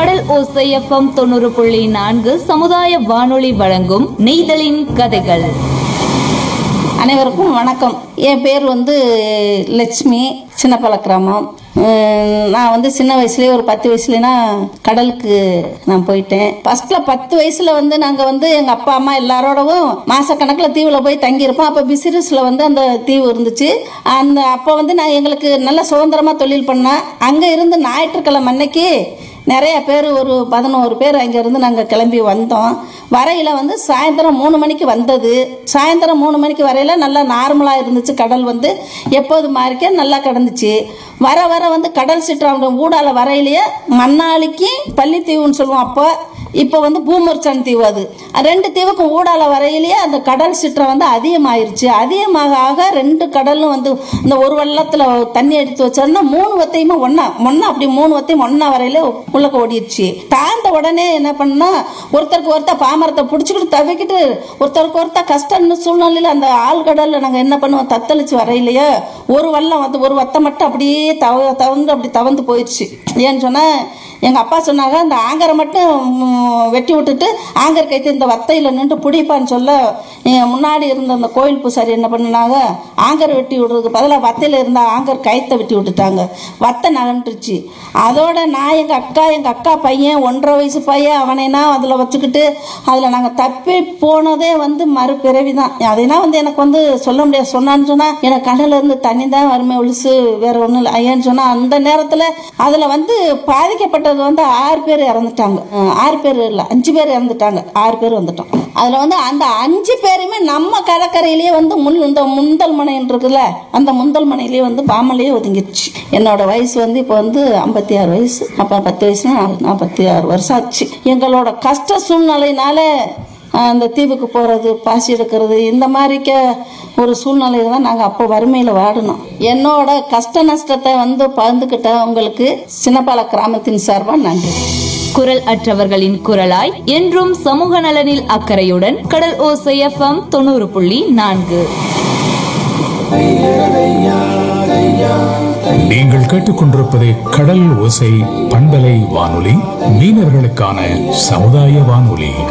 கடல் ஓசை எஃப்எம் தொண்ணூறு புள்ளி நான்கு சமுதாய வானொலி வழங்கும் நெய்தலின் கதைகள் அனைவருக்கும் வணக்கம் என் பேர் வந்து லட்சுமி சின்னப்பல கிராமம் உம், நான் வந்து சின்ன வயசுலேயே ஒரு பத்து வயசுலனா கடலுக்கு நான் போயிட்டேன் ஃபர்ஸ்ட்ல பத்து வயசுல வந்து நாங்கள் வந்து எங்கள் அப்பா அம்மா எல்லாரோடவும் மாசக்கணக்கில் தீவில் போய் தங்கியிருப்போம் அப்போ பிசினஸில் வந்து அந்த தீவு இருந்துச்சு அந்த அப்போ வந்து நான் எங்களுக்கு நல்ல சுதந்திரமாக தொழில் பண்ணேன் அங்கே இருந்து ஞாயிற்றுக்கிழமை அன்னைக்கு நிறைய பேர் ஒரு பதினோரு பேர் அங்கேருந்து நாங்கள் கிளம்பி வந்தோம் வரையில் வந்து சாயந்தரம் மூணு மணிக்கு வந்தது சாயந்தரம் மூணு மணிக்கு வரையில் நல்லா நார்மலாக இருந்துச்சு கடல் வந்து எப்போது மாதிரிக்கே நல்லா கிடந்துச்சு வர வர வந்து கடல் சிற்றாங்க ஊடால வரையிலேயே மண்ணாளிக்கு பள்ளித்தீவுன்னு சொல்லுவோம் அப்போ இப்போ வந்து பூமர்ச்சான் தீவு அது ரெண்டு தீவுக்கும் ஊடால வரையிலேயே அந்த கடல் சிற்றம் வந்து அதிகமாயிருச்சு அதிகமாக ஆக ரெண்டு கடலும் வந்து இந்த ஒரு வெள்ளத்தில் தண்ணி எடுத்து வச்சோம்னா மூணு வத்தையுமே ஒன்றா ஒன்றா அப்படி மூணு வத்தையும் ஒன்றா வரையில உள்ளக்க ஓடிடுச்சு தாழ்ந்த உடனே என்ன பண்ணா ஒருத்தருக்கு ஒருத்தர் பாமரத்தை பிடிச்சிக்கிட்டு தவிக்கிட்டு ஒருத்தருக்கு ஒருத்தர் கஷ்டம்னு சூழ்நிலையில் அந்த ஆழ்கடலில் நாங்கள் என்ன பண்ணுவோம் தத்தளிச்சு வரையிலையே ஒரு வல்லம் வந்து ஒரு வத்தை மட்டும் அப்படியே தவ தவந்து அப்படி தவந்து போயிடுச்சு ஏன்னு சொன்னால் எங்கள் அப்பா சொன்னாங்க அந்த ஆங்கரை மட்டும் ம், வெட்டி விட்டுட்டு ஆங்கர் கைத்து இந்த வத்தையில் நின்று பிடிப்பான்னு சொல்ல என் முன்னாடி இருந்த அந்த கோயில் பூசாரி என்ன பண்ணினாங்க ஆங்கர் வெட்டி விடுறதுக்கு பதிலாக வத்தையில் இருந்த ஆங்கர் கயத்தை வெட்டி விட்டுட்டாங்க வத்தை நகன்றுச்சு அதோட நான் எங்கள் அக்கா எங்கள் அக்கா பையன் ஒன்றரை வயசு பையன் அவனைனா அதில் வச்சுக்கிட்டு அதில் நாங்கள் தப்பி போனதே வந்து மறுபிறவி தான் அதைனா வந்து எனக்கு வந்து சொல்ல முடியாது சொன்னான்னு சொன்னால் எனக்கு கண்ணுல இருந்து தண்ணி தான் வறுமை ஒழிச்சு வேற ஒன்றும் இல்லை ஐயான்னு சொன்னால் அந்த நேரத்தில் அதில் வந்து பாதிக்கப்பட்டது வந்து ஆறு பேர் இறந்துட்டாங்க அஹ் ஆறு பேர் இல்லை அஞ்சு பேர் இறந்துட்டாங்க ஆறு பேர் வந்துட்டோம் அதில் வந்து அந்த அஞ்சு பேருமே நம்ம கடற்கரையிலேயே வந்து முன் இந்த முந்தல் மனைன்னு இருக்குல்ல அந்த முந்தல் மனையிலேயே வந்து பாமலையே ஒதுங்கிடுச்சு என்னோட வயசு வந்து இப்போ வந்து ஐம்பத்தி ஆறு வயசு அப்போ பத்து வயசுனா நாற்பத்தி ஆறு வருஷம் ஆச்சு எங்களோட கஷ்ட சூழ்நிலையினால அஹ், அந்த தீவுக்கு போகிறது பாசி எடுக்கிறது இந்த மாதிரிக்க ஒரு சூழ்நிலையில தான் நாங்கள் அப்போ வறுமையில் வாடினோம் என்னோட கஷ்ட நஷ்டத்தை வந்து பகிர்ந்துக்கிட்ட உங்களுக்கு சின்னப்பால கிராமத்தின் சார்பாக நன்றி குரல் அற்றவர்களின் குரலாய் என்றும் சமூக நலனில் அக்கறையுடன் கடல் ஓசை எஃப்எம் தொண்ணூறு புள்ளி நான்கு நீங்கள் கேட்டுக்கொண்டிருப்பது கடல் ஓசை பண்பலை வானொலி மீனவர்களுக்கான சமுதாய வானொலி